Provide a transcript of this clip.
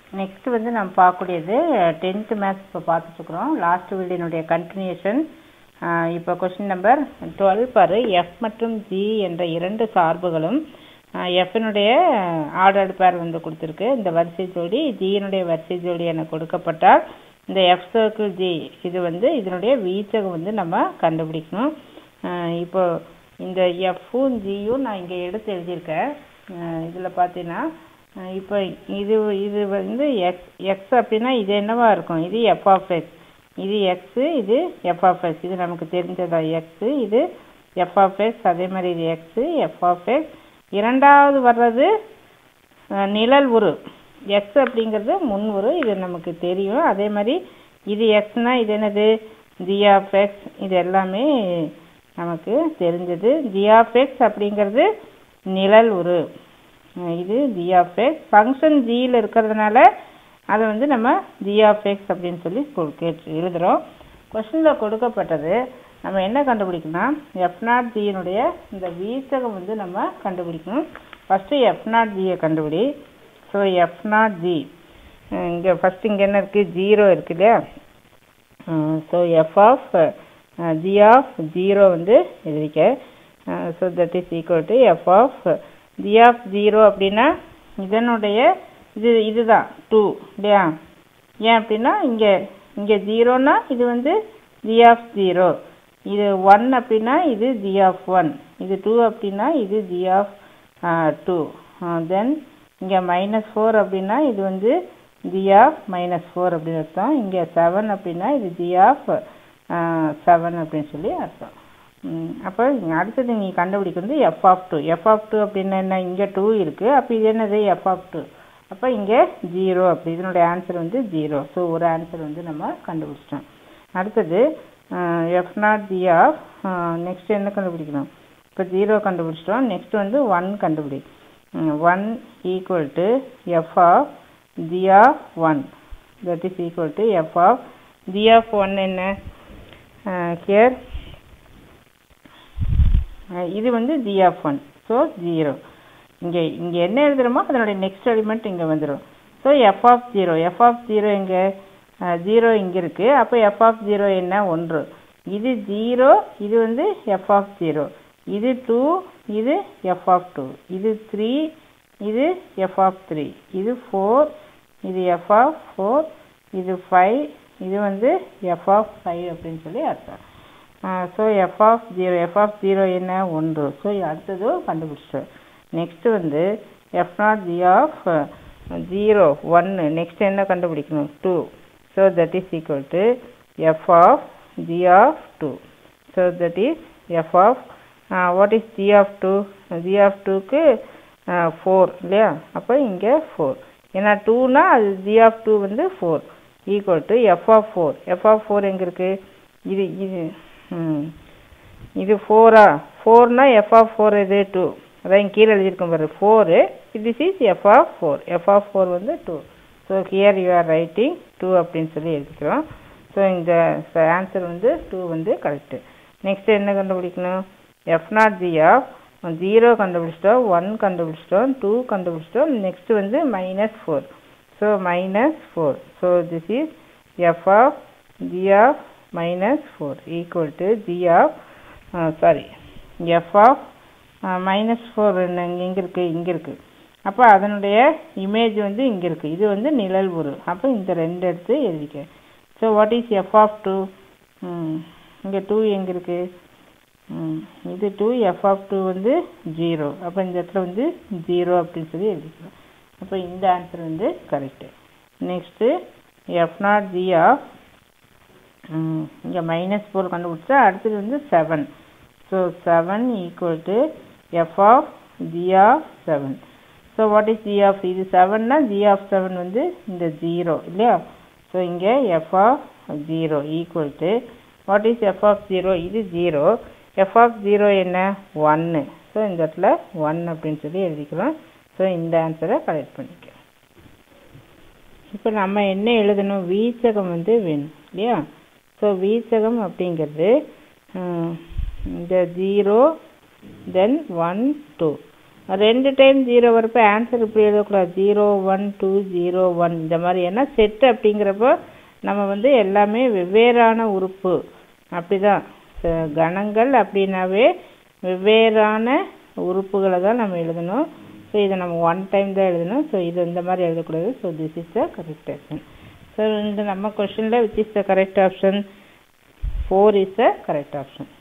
next வந்து நம்ம பார்க்கக்கூடியது டென்த்து மேத்ஸ் இப்போ பார்த்துட்ருக்குறோம் லாஸ்ட் வீடியோனுடைய கண்டினியூஷன் இப்போ கொஸ்டின் நம்பர் டுவெல் பாரு எஃப் மற்றும் ஜி என்ற இரண்டு சார்புகளும் எஃப்னுடைய ஆர்டர்டு பேர் வந்து கொடுத்துருக்கு இந்த வரிசை ஜோடி ஜியினுடைய வரிசை ஜோடி என கொடுக்கப்பட்டால் இந்த எஃப் சர்க்கிள் ஜி இது வந்து இதனுடைய வீச்சகம் வந்து நம்ம கண்டுபிடிக்கணும் இப்போ இந்த எஃப்பும் ஜியும் நான் இங்கே எடுத்து எழுதியிருக்கேன் இதில் பார்த்தீங்கன்னா இப்போ இது இது வந்து எக்ஸ் எக்ஸ் அப்படின்னா இது என்னவா இருக்கும் இது எஃப் ஆஃப் எக்ஸ் இது எக்ஸு இது எஃப் ஆஃப் எக்ஸ் இது நமக்கு தெரிஞ்சதா எக்ஸு இது எஃப் ஆஃப் எக்ஸ் அதே மாதிரி இது எக்ஸு எஃப் ஆஃப் எக்ஸ் இரண்டாவது வர்றது நிழல் உரு எக்ஸ் அப்படிங்கிறது முன் உரு இது நமக்கு தெரியும் அதே மாதிரி இது எக்ஸ்னா இது என்னது ஜி ஆஃப் எக்ஸ் இது எல்லாமே நமக்கு தெரிஞ்சது ஜி ஆஃப் எக்ஸ் அப்படிங்கிறது நிழல் உரு இது ஜி ஆஃப் எக்ஸ் ஃபங்க்ஷன் ஜியில் இருக்கிறதுனால அதை வந்து நம்ம ஜி ஆஃப் எக்ஸ் அப்படின்னு சொல்லி கேட்டு எழுதுகிறோம் கொஸ்டினில் கொடுக்கப்பட்டது நம்ம என்ன கண்டுபிடிக்கணும் எஃப் நாட் ஜியினுடைய இந்த வீச்சகம் வந்து நம்ம கண்டுபிடிக்கணும் ஃபஸ்ட்டு எஃப் நாட் ஜியை கண்டுபிடி ஸோ எஃப் நாட் ஜி இங்கே ஃபஸ்ட்டு இங்கே என்ன இருக்குது ஜீரோ இருக்கு இல்லையா so F of G of zero வந்து எழுதிக்க so that is equal to F of G of zero அப்படின்னா இதனுடைய இது இதுதான் டூ இல்லையா ஏன் அப்படின்னா இங்கே இங்கே ஜீரோனா இது வந்து ஜி ஆஃப் ஜீரோ இது ஒன் அப்படின்னா இது ஜி ஆஃப் ஒன் இது டூ அப்படின்னா இது ஜி ஆஃப் டூ தென் இங்கே மைனஸ் ஃபோர் அப்படின்னா இது வந்து ஜி ஆஃப் மைனஸ் ஃபோர் அப்படின்னு அர்த்தம் இங்கே செவன் அப்படின்னா இது ஜி ஆஃப் செவன் அப்படின்னு சொல்லி அர்த்தம் அப்போ அடுத்தது நீ கண்டுபிடிக்கிறது F of two F of two அப்படின்னா என்ன இங்கே டூ இருக்குது அப்போ இது என்னது எஃப் ஆஃப் டூ அப்போ இங்கே ஜீரோ அப்படி இதனுடைய ஆன்சர் வந்து ஜீரோ ஸோ ஒரு ஆன்சர் வந்து நம்ம கண்டுபிடிச்சிட்டோம் அடுத்தது F naught G of next என்ன கண்டுபிடிக்கணும் இப்போ ஜீரோ கண்டுபிடிச்சிட்டோம் நெக்ஸ்ட் வந்து ஒன் கண்டுபிடி one equal to F of G of one that is equal to F of G of one என்ன ஹியர் இது வந்து G of one so zero இங்கே இங்கே என்ன எழுதுகிறோமோ அதனுடைய நெக்ஸ்ட் எலிமெண்ட் இங்கே வந்துடும் so F of zero F of zero இங்கே ஜீரோ இங்கே இருக்குது அப்போ எஃப் ஆஃப் ஜீரோ என்ன ஒன்று இது ஜீரோ இது வந்து எஃப் ஆஃப் ஜீரோ இது டூ இது எஃப் ஆஃப் டூ இது த்ரீ இது எஃப் ஆஃப் த்ரீ இது ஃபோர் இது எஃப் ஆஃப் ஃபோர் இது ஃபைவ் இது வந்து எஃப் ஆஃப் ஃபைவ் அப்படின்னு சொல்லி அர்த்தம் so F of zero F of zero என்ன ஒன்று ஸோ அடுத்ததும் கண்டுபிடிச்சிட்டோம் நெக்ஸ்ட்டு வந்து F naught G of zero ஒன்று நெக்ஸ்ட் என்ன கண்டுபிடிக்கணும் two so that is equal to F of G of two so that is F of what is G of two G of டூக்கு four இல்லையா அப்போ இங்கே four ஏன்னா டூனா அது ஜி ஆஃப் டூ வந்து four equal to F of four F of four எங்கே இருக்குது இது இது இது ஃபோரா ஃபோர்னா எஃப் ஆஃப் ஃபோர் இது டூ அதான் கீழே எழுதியிருக்கோம் பாரு four this is F of four F of four வந்து two so here you are writing two அப்படின்னு சொல்லி எழுதிக்கிறோம் ஸோ இந்த ஆன்சர் வந்து டூ வந்து கரெக்டு நெக்ஸ்ட் என்ன கண்டுபிடிக்கணும் F naught G of zero கண்டுபிடிச்சிட்டோம் ஒன் கண்டுபிடிச்சிட்டோம் டூ கண்டுபிடிச்சிட்டோம் நெக்ஸ்ட் வந்து minus four so minus four so this is F of G of minus four equal to G of sorry F of minus four இங்கே இருக்குது இங்கே இருக்குது அப்போ அதனுடைய இமேஜ் வந்து இங்கே இருக்குது இது வந்து நிழல் உரு அப்போ இந்த ரெண்டு எடுத்து எழுதிக்க so what is F of two இங்கே டூ எங்கே இருக்குது இது டூ எஃப் ஆஃப் டூ வந்து ஜீரோ அப்போ இந்த இடத்துல வந்து ஜீரோ அப்படின்னு சொல்லி எழுதிக்கலாம் அப்போ இந்த ஆன்சர் வந்து correct next F naught G of இங்கே மைனஸ் ஃபோர் கண்டுபிடிச்சா அடுத்தது வந்து seven so seven equal to F of G of seven so what is G of இது செவன்னா ஜி ஆஃப் செவன் வந்து இந்த ஜீரோ இல்லையா ஸோ இங்கே F of zero equal to what is F of zero இது ஜீரோ எஃப் ஆஃப் ஜீரோ என்ன ஒன்று so இந்த இடத்துல ஒன் அப்படின்னு சொல்லி எழுதிக்கிறோம் ஸோ இந்த ஆன்சரை கலெக்ட் பண்ணிக்க இப்போ நம்ம என்ன எழுதணும் வீச்சகம் வந்து வேணும் இல்லையா ஸோ வீச்சகம் அப்படிங்கிறது இந்த ஜீரோ தென் ஒன் டூ ரெண்டு டைம் ஜீரோ வரப்போ ஆன்சர் இப்படி எழுதக்கூடாது zero one two zero one இந்த மாதிரி ஏன்னா செட் அப்படிங்கிறப்போ நம்ம வந்து எல்லாமே வெவ்வேறான உறுப்பு அப்படிதான் ச- கணங்கள் அப்படின்னாவே வெவ்வேறான உறுப்புகளை தான் நம்ம எழுதணும் ஸோ இதை நம்ம ஒன் டைம் தான் எழுதணும் ஸோ இது இந்த மாதிரி எழுதக்கூடாது so this is the correct option so இந்த நம்ம கொஷனில் which is the correct option four is the correct option